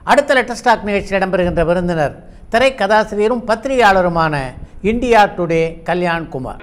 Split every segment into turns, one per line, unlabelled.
அடுத்த letter stock நிகழ்ச்சியில் இடம்பெறுகின்ற விருந்தினர் திரைக்கதாசிரியரும் பத்திரிகையாளருமான இந்தியா டுடே கல்யாண் குமார்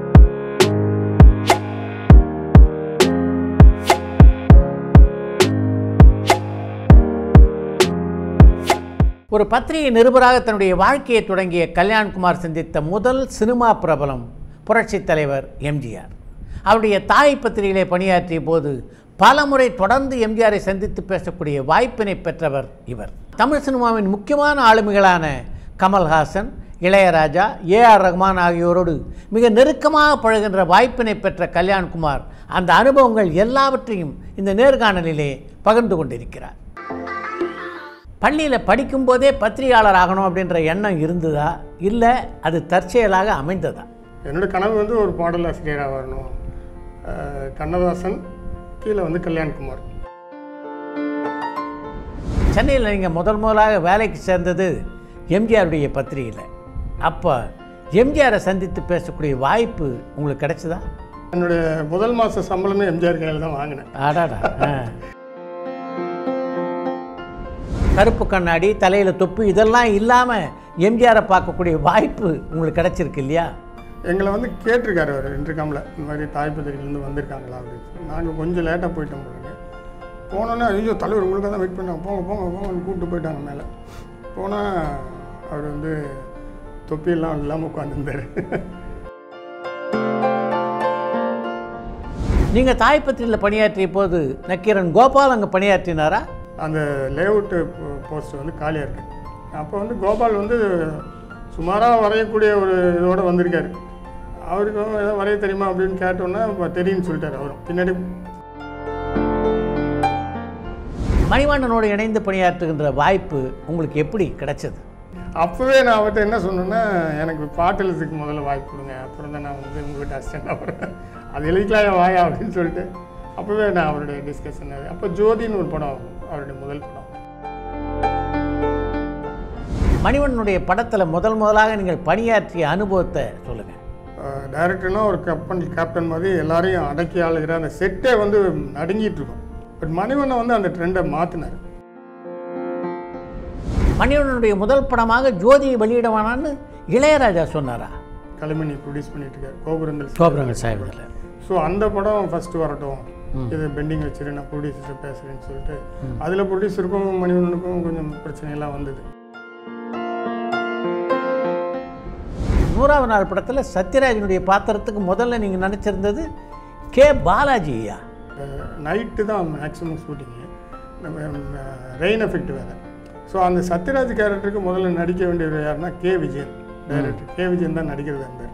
ஒரு பத்திரிகை நிருபராக தன்னுடைய வாழ்க்கையை தொடங்கிய கல்யாண்குமார் சந்தித்த முதல் சினிமா பிரபலம் புரட்சித் தலைவர் எம்ஜிஆர் அவருடைய தாய் பத்திரிகையிலே பணியாற்றிய போது பல முறை தொடர்ந்து எம்ஜிஆரை சந்தித்து பேசக்கூடிய வாய்ப்பினை பெற்றவர் இவர் தமிழ் சினிமாவின் முக்கியமான ஆளுமைகளான கமல்ஹாசன் இளையராஜா ஏ ஆர் ரஹ்மான் ஆகியோரோடு மிக நெருக்கமாக பழகின்ற வாய்ப்பினை பெற்ற கல்யாண்குமார் அந்த அனுபவங்கள் எல்லாவற்றையும் இந்த நேர்காணலிலே பகிர்ந்து கொண்டிருக்கிறார் பள்ளியில் படிக்கும்போதே பத்திரிகையாளர் ஆகணும் அப்படின்ற எண்ணம் இருந்ததா இல்லை அது தற்செயலாக அமைந்ததா
என்னோட கனவு வந்து ஒரு பாடலாசிரியராக வரணும் அஹ் கண்ணதாசன் கீழே வந்து கல்யாண்குமார்
சென்னையில் நீங்கள் முதல் முதலாக வேலைக்கு சேர்ந்தது எம்ஜிஆருடைய பத்திரிகையில் அப்போ எம்ஜிஆரை சந்தித்து பேசக்கூடிய வாய்ப்பு உங்களுக்கு கிடைச்சதா
என்னுடைய முதல் மாத சம்பளமே எம்ஜிஆர் கையில் தான் வாங்கினேன்
அடாடா ஆ. கருப்பு கண்ணாடி தலையில் தொப்பு இதெல்லாம் இல்லாமல் எம்ஜிஆரை பார்க்கக்கூடிய வாய்ப்பு உங்களுக்கு கிடைச்சிருக்கு இல்லையா
எங்களை வந்து கேட்டிருக்காரு அவர் இன்டர்காமில் இந்த மாதிரி தாய் பத்திரிகையிலேருந்து வந்திருக்காங்களா அப்படின்னு நாங்கள் கொஞ்சம் லேட்டாக போயிட்டோம் போலுங்க போனோன்னே ஐயோ தலைவர் உங்களுக்கு தான் வெயிட் பண்ணாங்க போங்க போங்க போங்கன்னு கூப்பிட்டு போயிட்டாங்க மேலே போனால் அவர் வந்து தொப்பியெல்லாம் இல்லாமல் உட்காந்துருந்தார்
நீங்கள் தாய் பத்திரிகையில் பணியாற்றிய போது நக்கீரன் கோபால் அங்கே பணியாற்றினாரா
அந்த லேஅவுட்டு போஸ்ட் வந்து காலியாக இருக்குது அப்போ வந்து கோபால் வந்து சுமாராக வரையக்கூடிய ஒரு இதோட வந்திருக்காரு அவருக்கு ஏதோ வரைய தெரியுமா அப்படின்னு கேட்டோன்னா "அப்ப தெரியும்னு சொல்லிட்டாரு அவரும் பின்னாடி
மணிவண்ணனோடு இணைந்து பணியாற்றுகின்ற வாய்ப்பு உங்களுக்கு எப்படி கிடைச்சது
அப்போவே நான் அவர்கிட்ட என்ன சொன்னேன்னா எனக்கு பாட்டு எழுதுறதுக்கு முதல்ல வாய்ப்பு கொடுங்க அப்புறம் தான் நான் வந்து உங்கள்கிட்ட அசிஸ்டண்டாக வரேன் அது எழுதிக்கலாம் வாயா அப்படின்னு சொல்லிட்டு அப்போவே நான் அவருடைய டிஸ்கஷன் அப்போ ஜோதின்னு ஒரு படம் அவருடைய முதல் படம்
மணிவண்ணனுடைய படத்தில் முதல் முதலாக நீங்கள் பணியாற்றிய அனுபவத்தை சொல்லுங்கள்
டைரக்டர்னா ஒரு கப்பன் கேப்டன் மாதிரி எல்லாரையும் அடக்கி ஆளுகிற அந்த செட்டே வந்து நடுங்கிட்டு இருக்கும் பட் மணிவண்ணன் வந்து அந்த ட்ரெண்டை மாற்றினார்
மணிவண்ணனுடைய முதல் படமாக ஜோதியை வெளியிடவானான்னு இளையராஜா சொன்னாரா
களிமணி ப்ரொடியூஸ் பண்ணிட்டு இருக்காரு கோபுரங்கள்
கோபுரங்கள் சாய்வதில்
ஸோ அந்த படம் ஃபஸ்ட்டு வரட்டும் இது பெண்டிங் வச்சிரு நான் ப்ரொடியூசர் பேசுகிறேன்னு சொல்லிட்டு அதில் ப்ரொடியூசருக்கும் மணிவண்ணனுக்கும் கொஞ்சம் பிரச்சனையெல்லாம் வந்தது
நூறாவது நாள் படத்தில் சத்யராஜனுடைய பாத்திரத்துக்கு முதல்ல நீங்கள் நினச்சிருந்தது கே பாலாஜி ஐயா
நைட்டு தான் மேக்ஸிமம் ஷூட்டிங்கு ரெயின் எஃபெக்ட் வேறு ஸோ அந்த சத்யராஜ் கேரக்டருக்கு முதல்ல நடிக்க வேண்டியவர் யாருன்னா K Vijayan director K Vijayan தான் நடிக்கிறதா இருந்தார்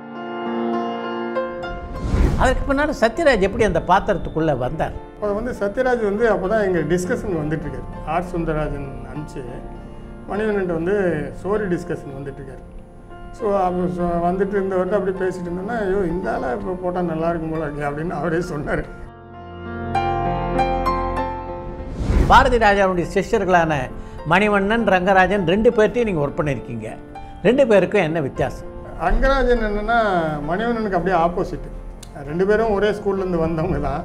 அதற்கு பின்னால் சத்யராஜ் எப்படி அந்த பாத்திரத்துக்குள்ளே வந்தார்
அப்போ வந்து சத்யராஜ் வந்து அப்போ தான் எங்கள் டிஸ்கஷன் வந்துட்டுருக்காரு ஆர் சுந்தரராஜன் அனுப்பிச்சு மணிவண்ணன்ட்ட வந்து ஸ்டோரி டிஸ்கஷன் வந்துட்டுருக்காரு ஸோ அப்போ சொ- வந்துட்டு இருந்தவர்கிட்ட அப்படி பேசிட்டு இருந்தோன்னா ஐயோ இந்த ஆளாக இப்போ போட்டால் நல்லா இருக்கும் போல இருக்கே அப்படின்னு அவரே சொன்னார்
பாரதி ராஜாவுடைய சிஷ்யர்களான மணிவண்ணன் ரங்கராஜன் ரெண்டு பேர்ட்டையும் நீங்கள் ஒர்க் பண்ணியிருக்கீங்க ரெண்டு பேருக்கும் என்ன வித்தியாசம்
ரங்கராஜன் என்னென்னா மணிவண்ணனுக்கு அப்படியே ஆப்போசிட் ரெண்டு பேரும் ஒரே ஸ்கூல்லேருந்து வந்தவங்க தான்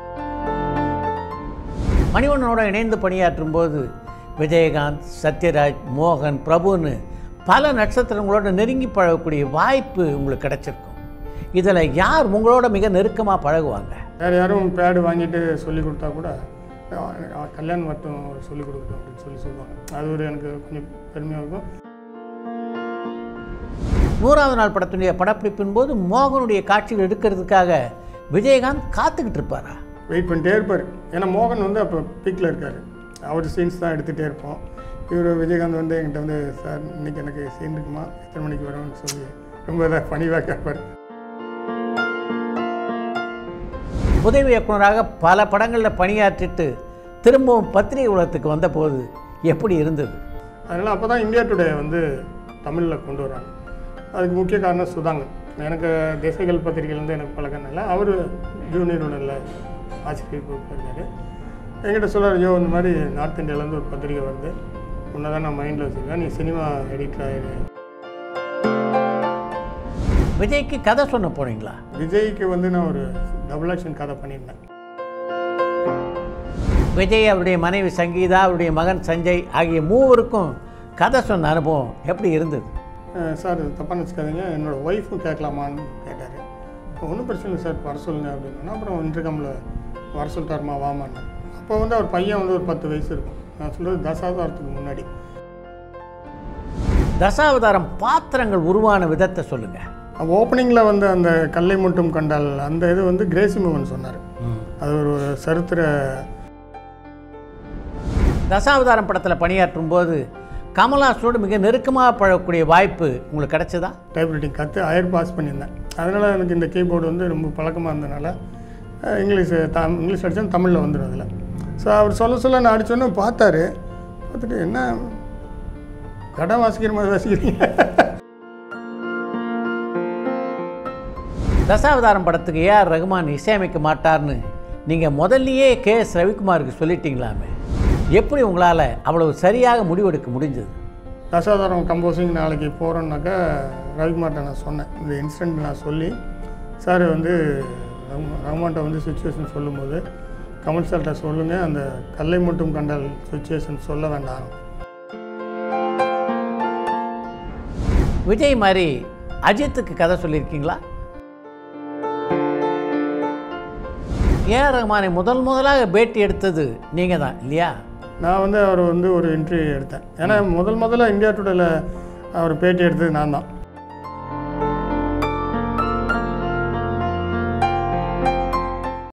மணிவண்ணனோட இணைந்து பணியாற்றும் போது விஜயகாந்த் சத்யராஜ் மோகன் பிரபுன்னு பல நட்சத்திரங்களோட நெருங்கி பழகக்கூடிய வாய்ப்பு உங்களுக்கு கிடைச்சிருக்கும் இதில் யார் உங்களோட மிக நெருக்கமாக பழகுவாங்க
வேறு யாரும் பேடு வாங்கிட்டு சொல்லி கொடுத்தா கூட "அஹ் கல்யாணம் மட்டும் சொல்லி கொடுக்கட்டும் அப்படின்னு சொல்லி சொல்லுவாங்க அது ஒரு எனக்கு கொஞ்சம் பெருமையாக இருக்கும்
நூறாவது நாள் படத்துடைய படப்பிடிப்பின் போது மோகனுடைய காட்சிகள் எடுக்கிறதுக்காக விஜயகாந்த் காத்துக்கிட்டு இருப்பாரா
வெயிட் பண்ணிட்டே இருப்பார் ஏன்னா மோகன் வந்து அப்போ பீக்கில் இருக்கார் அவர் சீன்ஸ் தான் எடுத்துகிட்டே இருப்போம் இவர் விஜயகாந்த் வந்து என்கிட்ட வந்து சார் இன்னைக்கு எனக்கு சீன் இருக்குமா எத்தனை மணிக்கு வரும்னு சொல்லி ரொம்ப இதாக பணிவாக கேட்பார்
உதவி இயக்குனராக பல படங்களில் பணியாற்றிட்டு திரும்பவும் பத்திரிகை உலகத்துக்கு வந்தபோது எப்படி இருந்தது
அதனால் அப்போ தான் இந்தியா டுடே வந்து தமிழில் கொண்டு வராங்க அதுக்கு முக்கிய காரணம் சுதாங்கர் எனக்கு திசைகள் பத்திரிகையிலேருந்து எனக்கு பழக்கம் இல்லை அவர் ஜூனியர் உடனில் ஆசிரியர் பொறுப்பு இருக்கார் என்கிட்ட சொல்கிறார் ஐயோ இந்த மாதிரி நார்த் இந்தியாவிலேருந்து ஒரு பத்திரிகை வருது உன்னை தான் நான் மைண்டில் வச்சுருக்கேன் நீ சினிமா எடிட்டர் ஆயிரு
விஜய்க்கு கதை சொன்ன போனீங்களா
விஜய்க்கு வந்து நான் ஒரு டபுள் ஆக்ஷன் கதை பண்ணியிருந்தேன்
விஜய் அவருடைய மனைவி சங்கீதா அவருடைய மகன் சஞ்சய் ஆகிய மூவருக்கும் கதை சொன்ன அனுபவம் எப்படி இருந்தது
அஹ் சார் இது தப்பாக நினச்சிக்காதீங்க என்னோடய ஒய்ஃபும் கேட்கலாமான்னு கேட்டார் ஒன்றும் பிரச்சனை இல்லை சார் வர சொல்லுங்க அப்படின்னா அப்புறம் இன்டர்கமில் வர சொல்லிட்டாருமா வாமான்னு அப்போ வந்து அவர் பையன் வந்து ஒரு பத்து வயசு இருக்கும் நான் சொல்கிறது தசாவதாரத்துக்கு முன்னாடி
தசாவதாரம் பாத்திரங்கள் உருவான விதத்தை சொல்லுங்கள்
ஓப்பனிங்கில் வந்து அந்த கல்லை மட்டும் கண்டால் அந்த இது வந்து கிரேசி மோகன் சொன்னார் அது ஒரு சரித்திர
தசாவதாரம் படத்தில் பணியாற்றும் போது கமலாசோடு மிக நெருக்கமாக பழகக்கூடிய வாய்ப்பு உங்களுக்கு கிடைச்சதா
டைப்ரைட்டிங் கற்று ஹையர் பாஸ் பண்ணியிருந்தேன் அதனால் எனக்கு இந்த கீபோர்டு வந்து ரொம்ப பழக்கமாக இருந்தனால அஹ், இங்கிலீஷ் த இங்கிலீஷ் அடித்தா தமிழில் வந்துடும் அதில் ஸோ அவர் சொல்ல சொல்ல நான் அடித்தோன்னே பார்த்தாரு பார்த்துட்டு என்ன கடை வாசிக்கிற மாதிரி வாசிக்கிறீங்க
தசாவதாரம் படத்துக்கு ஏஆர் ரகுமான் இசையமைக்க மாட்டார்னு நீங்கள் முதல்லையே கே எஸ் ரவிக்குமாருக்கு சொல்லிட்டீங்களாமே எப்படி உங்களால் அவ்வளவு சரியாக முடிவெடுக்க முடிஞ்சது
தசாவதாரம் கம்போசிங் நாளைக்கு போகிறோன்னாக்கா ரவிக்குமார்ட்ட நான் சொன்னேன் இந்த இன்சிடெண்ட் நான் சொல்லி சார் வந்து ரகு- ரகுமான்ட்ட வந்து சுச்சுவேஷன் சொல்லும்போது கமல் சார்கிட்ட சொல்லுங்கள் அந்த கல்லை மட்டும் கண்டால் சுச்சுவேஷன் சொல்ல வேண்டாம்
விஜய் மாதிரி அஜித்துக்கு கதை சொல்லியிருக்கீங்களா ஏஆர் ரகுமானை முதல் முதலாக பேட்டி எடுத்தது நீங்கள் தான் இல்லையா
நான் வந்து அவர் வந்து ஒரு இன்டர்வியூ எடுத்தேன் ஏன்னா முதல் முதல்ல இந்தியா டுடேல அவர் பேட்டி எடுத்தது நான் தான்